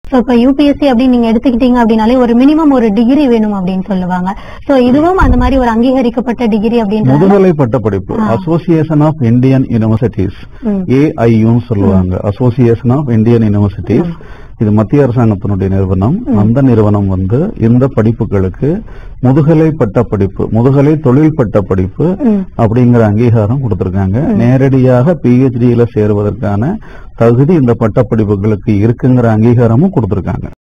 So இப்ப UPSC அப்படின்னு நீங்க எடுத்துக்கிட்டீங்க அப்படின்னாலே ஒரு மினிமம் ஒரு டிகிரி வேணும் அப்படின்னு சொல்லுவாங்க சோ இதுவும் அந்த மாதிரி ஒரு அங்கீகரிக்கப்பட்ட டிகிரி அப்படின்றது முதுகலை பட்டப்படிப்பு அசோசியேஷன் ஆஃப் இந்தியன் யூனிவர்சிட்டிஸ் ம். ஏஐயும் சொல்லுவாங்க அசோசியேஷன் ஆஃப் இந்தியன் யூனிவர்சிட்டிஸ் இது மத்திய அரசாங்கத்தினுடைய நிறுவனம் அந்த நிறுவனம் வந்து இந்த படிப்புகளுக்கு முதுகலை பட்டப்படிப்பு முதுகலை தொழில் பட்டப்படிப்பு ம். அப்படிங்கிற அங்கீகாரம் கொடுத்திருக்காங்க நேரடியாக பிஹெச்டியில சேருவதற்கான தகுதி இந்த பட்டப்படிப்புகளுக்கு இருக்குங்கிற அங்கீகாரமும் கொடுத்திருக்காங்க